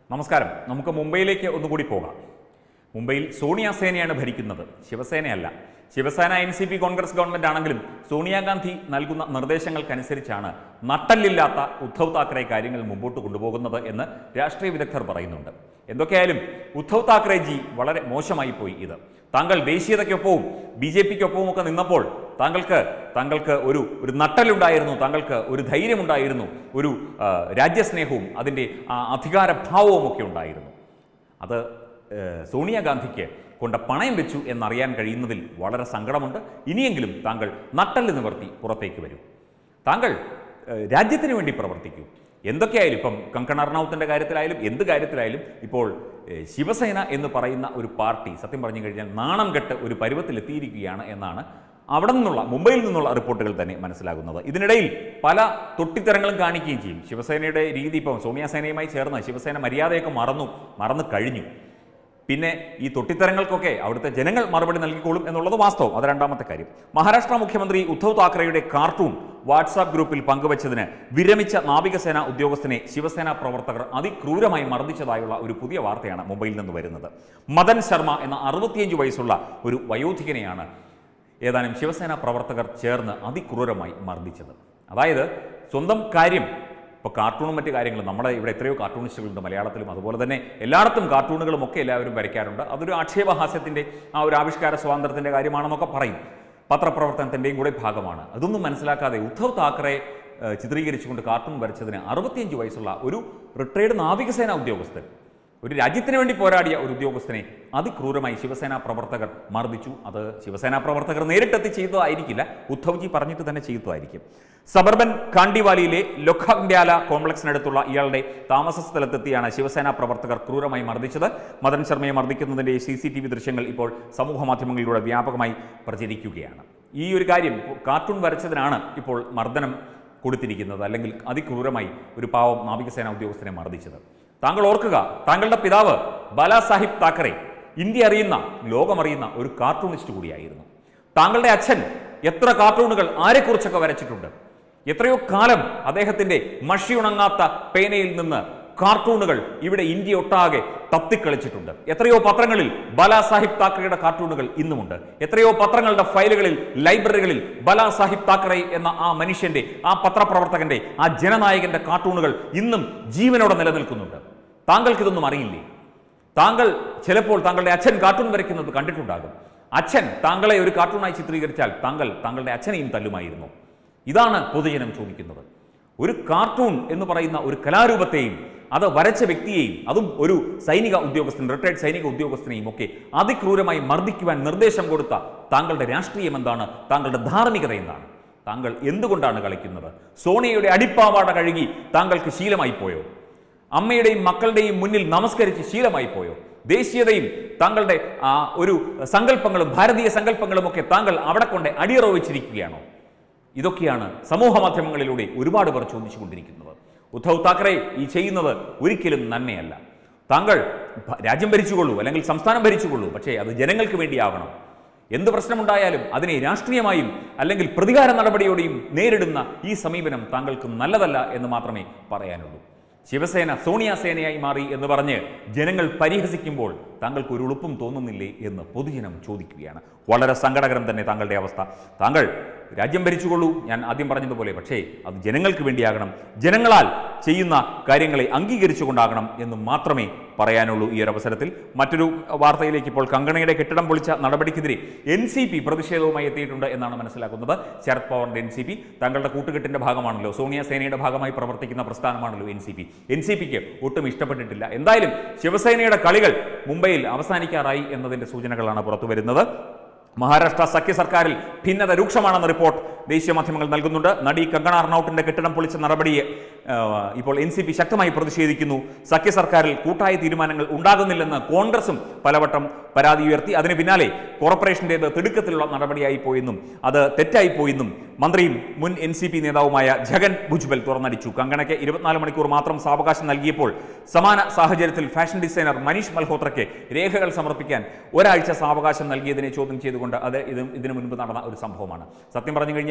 നമസ്കാരം നമുക്ക് മുംബൈയിലേക്ക് ഒന്നുകൂടി പോകാം മുംബൈയിൽ സോണിയ സേനയാണ് ഭരിക്കുന്നത് ശിവസേനയല്ല Shivsena N C P Congress government ആണെങ്കിലും സോണിയാഗാന്ധി നൽകുന്ന നിർദ്ദേശങ്ങൾക്കനുസരിച്ചാണ് നട്ടല്ലില്ലാത്ത ഉദ്ധവ് താക്കറെ കാര്യങ്ങൾ മുമ്പോട്ട് കൊണ്ടുപോകുന്നത് എന്ന് രാഷ്ട്രീയ വിദഗ്ധർ പറയുന്നുണ്ട് എന്തൊക്കെയായാലും ഉദ്ധവ് താക്കറെജി വളരെ മോശമായി പോയി ഇത് താങ്കൾ ദേശീയതയ്ക്കൊപ്പവും ബി ജെ പിക്കൊപ്പവും ഒക്കെ നിന്നപ്പോൾ താങ്കൾക്ക് താങ്കൾക്ക് ഒരു ഒരു നട്ടലുണ്ടായിരുന്നു താങ്കൾക്ക് ഒരു ധൈര്യമുണ്ടായിരുന്നു ഒരു ആ, രാജ്യസ്നേഹവും അതിൻ്റെ ആ അധികാരഭാവവും ഒക്കെ ഉണ്ടായിരുന്നു അത് ഏഹ്, സോണിയാഗാന്ധിക്ക് കൊണ്ട് പണയം വെച്ചു എന്നറിയാൻ കഴിയുന്നതിൽ വളരെ സങ്കടമുണ്ട് ഇനിയെങ്കിലും താങ്കൾ നട്ടല് നിവർത്തി പുറത്തേക്ക് വരൂ താങ്കൾ ഏഹ്, രാജ്യത്തിന് വേണ്ടി പ്രവർത്തിക്കൂ എന്തൊക്കെയായാലും ഇപ്പം കങ്കണ റണൌത്തിൻ്റെ കാര്യത്തിലായാലും എന്ത് കാര്യത്തിലായാലും ഇപ്പോൾ ഏഹ്, ശിവസേന എന്ന് പറയുന്ന ഒരു പാർട്ടി സത്യം പറഞ്ഞു കഴിഞ്ഞാൽ നാണം കെട്ട് ഒരു പരുവത്തിലെത്തിയിരിക്കുകയാണ് എന്നാണ് അവിടെ നിന്നുള്ള മുംബൈയിൽ നിന്നുള്ള റിപ്പോർട്ടുകൾ തന്നെ മനസ്സിലാകുന്നത് ഇതിനിടയിൽ പല തൊട്ടിത്തരങ്ങളും കാണിക്കുകയും ചെയ്യും ശിവസേനയുടെ രീതി ഇപ്പം സോണിയാസേനയുമായി ചേർന്ന് ശിവസേന മര്യാദയൊക്കെ മറന്നു മറന്നു കഴിഞ്ഞു പിന്നെ ഈ തൊട്ടിത്തരങ്ങൾക്കൊക്കെ അവിടുത്തെ ജനങ്ങൾ മറുപടി നൽകിക്കോളും എന്നുള്ളത് വാസ്തവം അത് രണ്ടാമത്തെ കാര്യം മഹാരാഷ്ട്ര മുഖ്യമന്ത്രി ഉദ്ധവ് താക്കറെയുടെ കാർട്ടൂൺ വാട്സാപ്പ് ഗ്രൂപ്പിൽ പങ്കുവച്ചതിന് വിരമിച്ച നാവികസേന ഉദ്യോഗസ്ഥനെ ശിവസേന പ്രവർത്തകർ അതിക്രൂരമായി മർദ്ദിച്ചതായുള്ള ഒരു പുതിയ വാർത്തയാണ് മുംബൈയിൽ നിന്ന് വരുന്നത് മദൻ ശർമ്മ എന്ന അറുപത്തിയഞ്ച് വയസ്സുള്ള ഒരു വയോധികനെയാണ് ഏതാനും ശിവസേന പ്രവർത്തകർ ചേർന്ന് അതിക്രൂരമായി മർദ്ദിച്ചത് അതായത് സ്വന്തം കാര്യം ഇപ്പോൾ കാർട്ടൂണും മറ്റു കാര്യങ്ങളും നമ്മുടെ ഇവിടെ എത്രയോ കാർട്ടൂണിസ്റ്റുകളുണ്ട് മലയാളത്തിലും അതുപോലെ തന്നെ എല്ലായിടത്തും കാർട്ടൂണുകളും ഒക്കെ എല്ലാവരും വരയ്ക്കാറുണ്ട് അതൊരു ആക്ഷേപഹാസ്യത്തിൻ്റെ ആ ഒരു ആവിഷ്കാര സ്വാതന്ത്ര്യത്തിൻ്റെ കാര്യമാണെന്നൊക്കെ പറയും പത്രപ്രവർത്തനത്തിൻ്റെയും കൂടെ ഭാഗമാണ് അതൊന്നും മനസ്സിലാക്കാതെ ഉദ്ധവ് താക്കറെ ഏഹ്, ചിത്രീകരിച്ചുകൊണ്ട് കാർട്ടൂൺ വരച്ചതിന് അറുപത്തിയഞ്ച് വയസ്സുള്ള ഒരു റിട്ടയർഡ് നാവികസേന ഉദ്യോഗസ്ഥൻ ഒരു രാജ്യത്തിന് വേണ്ടി പോരാടിയ ഒരു ഉദ്യോഗസ്ഥനെ അതിക്രൂരമായി ശിവസേന പ്രവർത്തകർ മർദ്ദിച്ചു അത് ശിവസേന പ്രവർത്തകർ നേരിട്ടെത്തി ചെയ്തതായിരിക്കില്ല ഉദ്ധവ്ജി പറഞ്ഞിട്ട് തന്നെ ചെയ്തതായിരിക്കും സബർബൻ കാണ്ടിവാലിയിലെ ലൊഖാഗ്ഡ്യാല കോംപ്ലക്സിനടുത്തുള്ള ഇയാളുടെ താമസ സ്ഥലത്തെത്തിയാണ് ശിവസേന പ്രവർത്തകർ ക്രൂരമായി മർദ്ദിച്ചത് മദൻ ശർമ്മയെ മർദ്ദിക്കുന്നതിന്റെ സി സി ടി വി ദൃശ്യങ്ങൾ ഇപ്പോൾ സമൂഹ മാധ്യമങ്ങളിലൂടെ വ്യാപകമായി പ്രചരിക്കുകയാണ് ഈ ഒരു കാര്യം കാർട്ടൂൺ വരച്ചതിനാണ് ഇപ്പോൾ മർദ്ദനം കൊടുത്തിരിക്കുന്നത് അല്ലെങ്കിൽ അതിക്രൂരമായി ഒരു പാവം നാവികസേന ഉദ്യോഗസ്ഥനെ മർദ്ദിച്ചത് താങ്കൾ ഓർക്കുക താങ്കളുടെ പിതാവ് ബാലാസാഹിബ് താക്കറെ ഇന്ത്യ അറിയുന്ന ലോകമറിയുന്ന ഒരു കാർട്ടൂണിസ്റ്റ് കൂടിയായിരുന്നു താങ്കളുടെ അച്ഛൻ എത്ര കാർട്ടൂണുകൾ ആരെക്കുറിച്ചൊക്കെ വരച്ചിട്ടുണ്ട് എത്രയോ കാലം അദ്ദേഹത്തിന്റെ മഷിയുണങ്ങാത്ത പേനയിൽ നിന്ന് കാർട്ടൂണുകൾ ഇവിടെ ഇന്ത്യ ഒട്ടാകെ തത്തിക്കളിച്ചിട്ടുണ്ട് എത്രയോ പത്രങ്ങളിൽ ബാലാസാഹിബ് താക്കറയുടെ കാർട്ടൂണുകൾ ഇന്നുമുണ്ട് എത്രയോ പത്രങ്ങളുടെ ഫയലുകളിൽ ലൈബ്രറികളിൽ ബാലാസാഹിബ് താക്കറെ എന്ന ആ മനുഷ്യന്റെ ആ പത്രപ്രവർത്തകന്റെ ആ ജനനായകന്റെ കാർട്ടൂണുകൾ ഇന്നും ജീവനോടെ നിലനിൽക്കുന്നുണ്ട് താങ്കൾക്കിതൊന്നും അറിയില്ലേ താങ്കൾ ചിലപ്പോൾ താങ്കളുടെ അച്ഛൻ കാർട്ടൂൺ വരയ്ക്കുന്നത് കണ്ടിട്ടുണ്ടാകും അച്ഛൻ താങ്കളെ ഒരു കാർട്ടൂണായി ചിത്രീകരിച്ചാൽ താങ്കൾ താങ്കളുടെ അച്ഛനെയും തല്ലുമായിരുന്നു ഇതാണ് പൊതുജനം ചോദിക്കുന്നത് ഒരു കാർട്ടൂൺ എന്ന് പറയുന്ന ഒരു കലാരൂപത്തെയും അത് വരച്ച വ്യക്തിയെയും അതും ഒരു സൈനിക ഉദ്യോഗസ്ഥൻ റിട്ടയർഡ് സൈനിക ഉദ്യോഗസ്ഥനെയും ഒക്കെ അതിക്രൂരമായി മർദ്ദിക്കുവാൻ നിർദ്ദേശം കൊടുത്ത താങ്കളുടെ രാഷ്ട്രീയം എന്താണ് താങ്കളുടെ ധാർമ്മികത എന്താണ് താങ്കൾ എന്തുകൊണ്ടാണ് കളിക്കുന്നത് സോണിയയുടെ അടിപ്പാവാട കഴുകി താങ്കൾക്ക് ശീലമായി പോയോ അമ്മയുടെയും മക്കളുടെയും മുന്നിൽ നമസ്കരിച്ച് ശീലമായി പോയോ ദേശീയതയും താങ്കളുടെ ആ ഒരു സങ്കല്പങ്ങളും ഭാരതീയ സങ്കല്പങ്ങളും ഒക്കെ താങ്കൾ അവിടെ കൊണ്ട് അടിയറവച്ചിരിക്കുകയാണോ ഇതൊക്കെയാണ് സമൂഹ മാധ്യമങ്ങളിലൂടെ ഒരുപാട് പേർ ചോദിച്ചുകൊണ്ടിരിക്കുന്നത് ഉദ്ധവ് താക്കറെ ഈ ചെയ്യുന്നത് ഒരിക്കലും നന്മയല്ല താങ്കൾ ഭ- രാജ്യം ഭരിച്ചുകൊള്ളൂ അല്ലെങ്കിൽ സംസ്ഥാനം ഭരിച്ചുകൊള്ളൂ പക്ഷേ അത് ജനങ്ങൾക്ക് വേണ്ടിയാവണം എന്ത് പ്രശ്നമുണ്ടായാലും അതിനെ രാഷ്ട്രീയമായും അല്ലെങ്കിൽ പ്രതികാര നടപടിയോടെയും നേരിടുന്ന ഈ സമീപനം താങ്കൾക്ക് നല്ലതല്ല എന്ന് മാത്രമേ പറയാനുള്ളൂ ശിവസേന സോണിയ സേനയായി മാറി എന്ന് പറഞ്ഞ് ജനങ്ങൾ പരിഹസിക്കുമ്പോൾ താങ്കൾക്ക് ഒരു ഉളുപ്പും തോന്നുന്നില്ലേ എന്ന് പൊതുജനം ചോദിക്കുകയാണ് വളരെ സങ്കടകരം തന്നെ താങ്കളുടെ അവസ്ഥ താങ്കൾ രാജ്യം ഭരിച്ചുകൊള്ളൂ ഞാൻ ആദ്യം പറഞ്ഞതുപോലെ പക്ഷേ അത് ജനങ്ങൾക്ക് വേണ്ടിയാകണം ജനങ്ങളാൽ ചെയ്യുന്ന കാര്യങ്ങളെ അംഗീകരിച്ചുകൊണ്ടാകണം എന്ന് മാത്രമേ പറയാനുള്ളൂ ഈ ഒരു അവസരത്തിൽ മറ്റൊരു വാർത്തയിലേക്ക് ഇപ്പോൾ കങ്കണയുടെ കെട്ടിടം പൊളിച്ച നടപടിക്കെതിരെ എൻ സി പി പ്രതിഷേധവുമായി എത്തിയിട്ടുണ്ട് എന്നാണ് മനസ്സിലാക്കുന്നത് ശരത് പവാറിന്റെ എൻ സി പി തങ്ങളുടെ കൂട്ടുകെട്ടിന്റെ ഭാഗമാണല്ലോ സോണിയ സേനയുടെ ഭാഗമായി പ്രവർത്തിക്കുന്ന പ്രസ്ഥാനമാണല്ലോ N C P N C പിക്ക് ഒട്ടും ഇഷ്ടപ്പെട്ടിട്ടില്ല എന്തായാലും ശിവസേനയുടെ കളികൾ മുംബൈയിൽ അവസാനിക്കാറായി എന്നതിന്റെ സൂചനകളാണ് പുറത്തു വരുന്നത് മഹാരാഷ്ട്ര സഖ്യ സർക്കാരിൽ ഭിന്നത രൂക്ഷമാണെന്ന റിപ്പോർട്ട് ദേശീയ മാധ്യമങ്ങൾ നൽകുന്നുണ്ട് നടി കങ്കണ റണൌട്ടിന്റെ കെട്ടിടം പൊളിച്ച നടപടിയെ ആ, ഇപ്പോൾ എൻ സി പി ശക്തമായി പ്രതിഷേധിക്കുന്നു സഖ്യ സർക്കാരിൽ കൂട്ടായ തീരുമാനങ്ങൾ ഉണ്ടാകുന്നില്ലെന്ന് കോൺഗ്രസും പലവട്ടം പരാതി ഉയർത്തി അതിന് പിന്നാലെ കോർപ്പറേഷന്റേത് തിടുക്കത്തിലുള്ള നടപടിയായി പോയെന്നും അത് തെറ്റായി പോയെന്നും മന്ത്രിയും മുൻ എൻ സി പി നേതാവുമായ ജഗൻ ഭുജ്ബൽ തുറന്നടിച്ചു കങ്കണയ്ക്ക് ഇരുപത്തിനാല് മണിക്കൂർ മാത്രം സാവകാശം നൽകിയപ്പോൾ സമാന സാഹചര്യത്തിൽ ഫാഷൻ ഡിസൈനർ മനീഷ് മൽഹോത്രയ്ക്ക് രേഖകൾ സമർപ്പിക്കാൻ ഒരാഴ്ച സാവകാശം നൽകിയതിനെ ചോദ്യം ചെയ്തുകൊണ്ട് അത് ഇത് ഇതിനു മുൻപ് നടന്ന ഒരു സംഭവമാണ് സത്യം പറഞ്ഞു കഴിഞ്ഞാൽ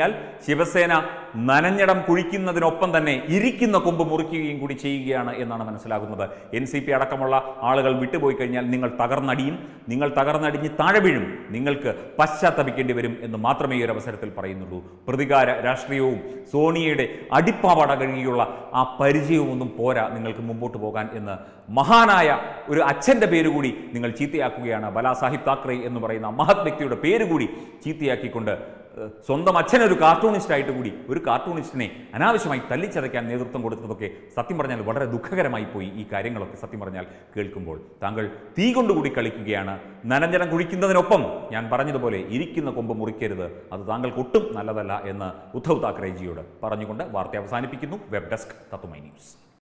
കഴിഞ്ഞാൽ ശിവസേന നനഞ്ഞടം കുഴിക്കുന്നതിനൊപ്പം തന്നെ ഇരിക്കുന്ന കൊമ്പ് മുറിക്കുകയും കൂടി ചെയ്യുകയാണ് എന്നാണ് മനസ്സിലാകുന്നത് എൻ സി പി അടക്കമുള്ള ആളുകൾ വിട്ടുപോയി കഴിഞ്ഞാൽ നിങ്ങൾ തകർന്നടിയും നിങ്ങൾ തകർന്നടിഞ്ഞ് താഴെ വീഴും നിങ്ങൾക്ക് പശ്ചാത്തപിക്കേണ്ടി വരും എന്ന് മാത്രമേ ഈ ഒരു അവസരത്തിൽ പറയുന്നുള്ളൂ പ്രതികാര രാഷ്ട്രീയവും സോണിയയുടെ അടിപ്പാവാട കഴുകിയുള്ള ആ പരിചയവും ഒന്നും പോരാ നിങ്ങൾക്ക് മുമ്പോട്ട് പോകാൻ എന്ന് മഹാനായ ഒരു അച്ഛൻ്റെ പേര് കൂടി നിങ്ങൾ ചീത്തയാക്കുകയാണ് ബലാ സാഹിബ് താക്കറെ എന്ന് പറയുന്ന മഹത് വ്യക്തിയുടെ പേര് കൂടി ചീത്തയാക്കിക്കൊണ്ട് ഏഹ്, സ്വന്തം അച്ഛനൊരു കാർട്ടൂണിസ്റ്റ് ആയിട്ട് കൂടി ഒരു കാർട്ടൂണിസ്റ്റിനെ അനാവശ്യമായി തല്ലിച്ചതയ്ക്കാൻ നേതൃത്വം കൊടുത്തതൊക്കെ സത്യം പറഞ്ഞാൽ വളരെ ദുഃഖകരമായി പോയി ഈ കാര്യങ്ങളൊക്കെ സത്യം പറഞ്ഞാൽ കേൾക്കുമ്പോൾ താങ്കൾ തീ കൊണ്ടുകൂടി കളിക്കുകയാണ് നനഞ്ജനം കുഴിക്കുന്നതിനൊപ്പം ഞാൻ പറഞ്ഞതുപോലെ ഇരിക്കുന്ന കൊമ്പ് മുറിക്കരുത് അത് താങ്കൾക്ക് ഒട്ടും നല്ലതല്ല എന്ന് ഉദ്ധവ് താക്കറേജിയോട് പറഞ്ഞുകൊണ്ട് വാർത്ത അവസാനിപ്പിക്കുന്നു വെബ് ഡെസ്ക് തത്തുമൈ ന്യൂസ്